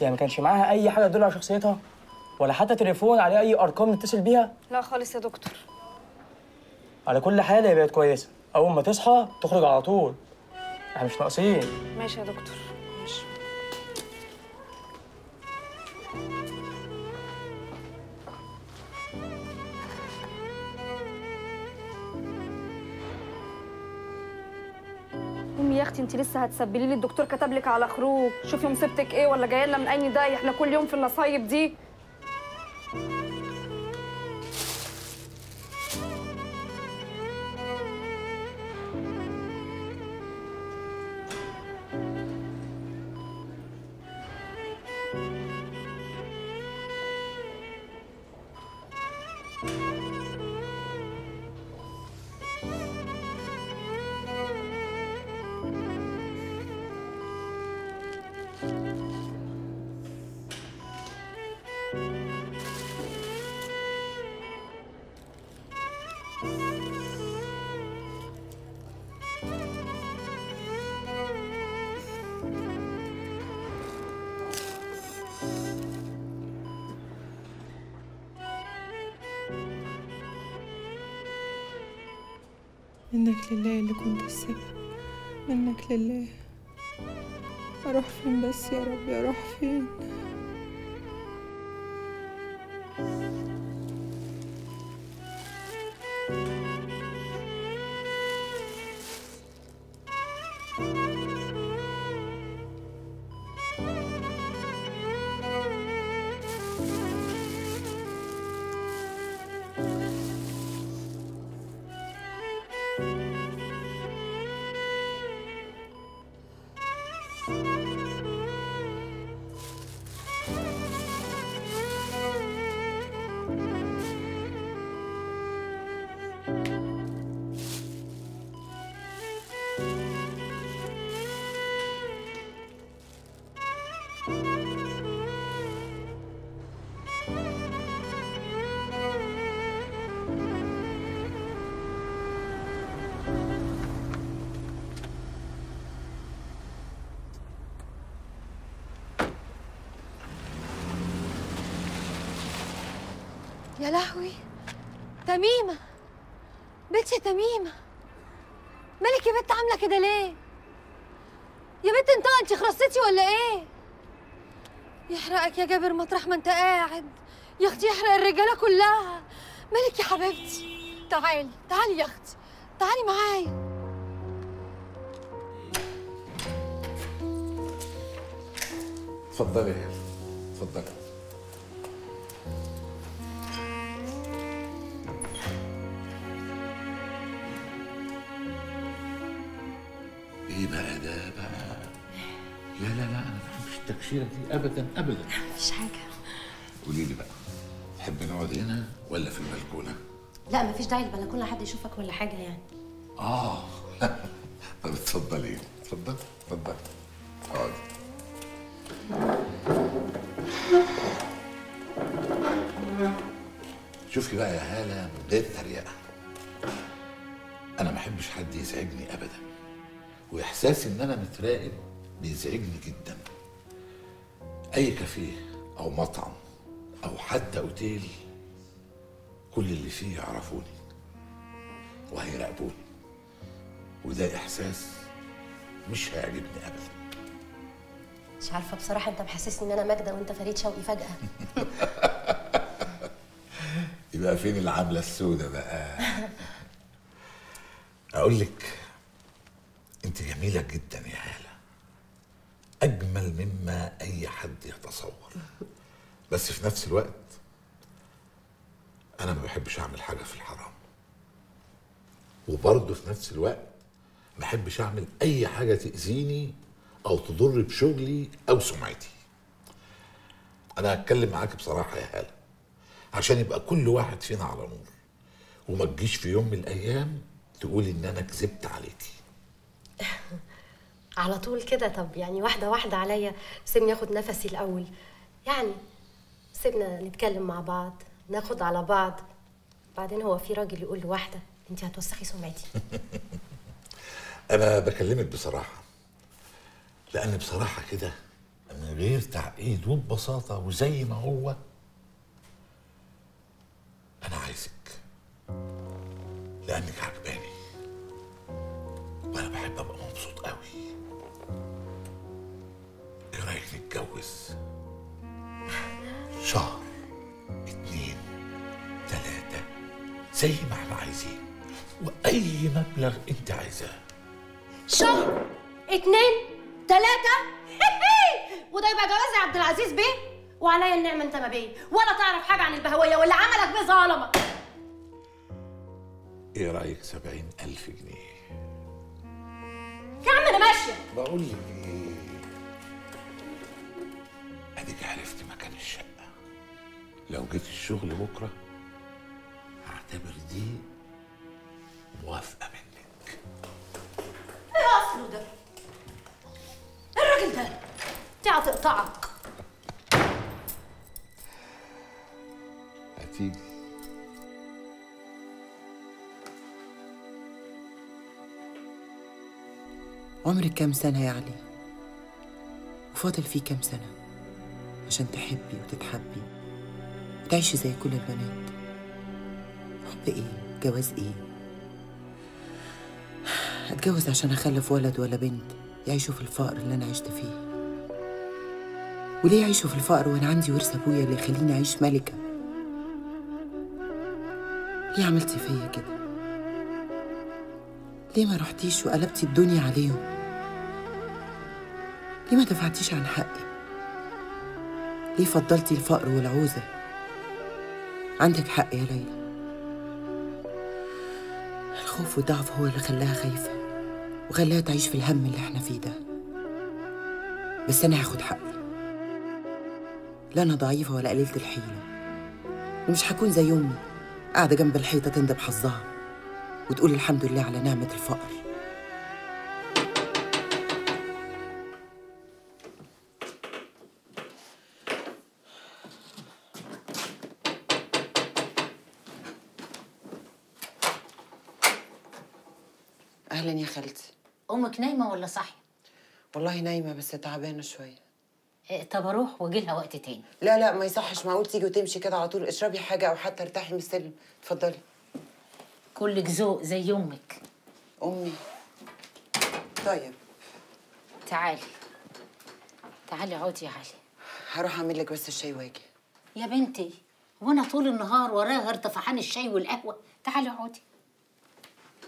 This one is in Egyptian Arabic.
يعني ما كانش معاها اي حاجه تدل على شخصيتها ولا حتى تليفون عليه اي ارقام نتصل بيها لا خالص يا دكتور على كل حال هي بقت كويسه اول ما تصحى تخرج على طول احنا مش ناقصين ماشي يا دكتور ماشي امي يا اختي انت لسه هتسبلي لي الدكتور كتب لك على خروج شوفي مصيبتك ايه ولا جايه لنا من اي داي احنا كل يوم في النصايب دي منك لله اللي كنت السبب منك لله اروح فين بس يا رب اروح فين يا لهوي تميمة بنت يا تميمة مالك يا بنت عاملة كده ليه؟ يا بنت انت انت خرستي ولا ايه؟ يحرقك يا جابر مطرح ما انت قاعد يا اختي يحرق الرجالة كلها مالك يا حبيبتي تعالي تعالي يا اختي تعالي معايا اتفضلي يا هلا اتفضلي ايه بقى ده بقى لا لا لا انا ما بحبش التكشيره دي ابدا ابدا مفيش حاجة قولي لي بقى تحب نقعد هنا ولا في البلكونه لا مفيش داعي البلكونة حد يشوفك ولا حاجة يعني اه طب اتفضلي اتفضلي اتفضلي اقعدي شوفي بقى يا هالة من غير تريقة أنا ما أحبش حد يزعجني أبدا وإحساسي إن أنا متراقب بيزعجني جدا أي كافيه أو مطعم أو حتى أوتيل كل اللي فيه يعرفوني وهيراقبوني وده إحساس مش هيعجبني أبدا مش عارفة بصراحة انت محسسني ان انا ماجدة وانت فريد شوقي فجأة يبقى فين العاملة السوداء بقى أقول لك أنت جميلة جدا يا هالة أجمل مما أي حد يتصور بس في نفس الوقت أنا ما بحبش أعمل حاجة في الحرام وبرضه في نفس الوقت ما بحبش أعمل أي حاجة تأذيني أو تضر بشغلي أو سمعتي أنا هتكلم معاك بصراحة يا هالة عشان يبقى كل واحد فينا على نور وما تجيش في يوم من الايام تقول ان انا كذبت عليكي على طول كده طب يعني واحدة واحدة عليا سيبني اخد نفسي الأول يعني سيبنا نتكلم مع بعض ناخد على بعض بعدين هو في راجل يقول لواحدة انت هتوسخي سمعتي انا بكلمك بصراحه لان بصراحه كده من غير تعقيد وببساطة وزي ما هو أنا عايزك لأنك عجباني وأنا بحب أبقى مبسوط قوي إيه رأيك نتجوز؟ شهر اتنين تلاتة زي ما احنا عايزين وأي مبلغ أنت عايزاه شهر اتنين تلاتة وده يبقى جواز يا عبد العزيز بيه وعليا النعمة انت ما بيه ولا تعرف حاجة عن البهوية واللي عملك بيه ظلمك إيه رأيك سبعين ألف جنيه؟ يا عم انا ماشية بقول لك ايه اديك عرفت مكان الشقه لو جيت الشغل بكره هعتبر دي موافقه منك ايه اصله ده الراجل ده دي هتقطعك هتيجي عمرك كام سنة يا علي وفاضل فيه كام سنة عشان تحبي وتتحبي وتعيشي زي كل البنات حب ايه جواز ايه اتجوز عشان اخلف ولد ولا بنت يعيشوا في الفقر اللي انا عشت فيه وليه يعيشوا في الفقر وانا عندي ورث ابويا اللي يخليني اعيش ملكة ليه عملتي فيا كده ليه ما رحتيش وقلبتي الدنيا عليهم ليه ما دفعتيش عن حقي ليه فضلتي الفقر والعوزة عندك حق يا ليلى الخوف والضعف هو اللي خلاها خايفة وخلاها تعيش في الهم اللي احنا فيه ده بس أنا هاخد حقي لا أنا ضعيفة ولا قليلة الحيلة ومش هكون زي أمي قاعدة جنب الحيطة تندب حظها وتقول الحمد لله على نعمة الفقر أهلا يا خالتي امك نايمه ولا صاحيه والله نايمة بس تعبانة شوية إيه، طب اروح واجي لها وقت تاني لا لا ما يصحش معقول تيجي وتمشي كده على طول اشربي حاجة أو حتى ارتاحي من السلم اتفضلي كلك ذوق زي امك أمي طيب تعالي تعالي اقعدي يا علي هروح أعمل لك بس الشاي واجي يا بنتي وانا طول النهار ورايا غير طفحان الشاي والقهوه تعالي اقعدي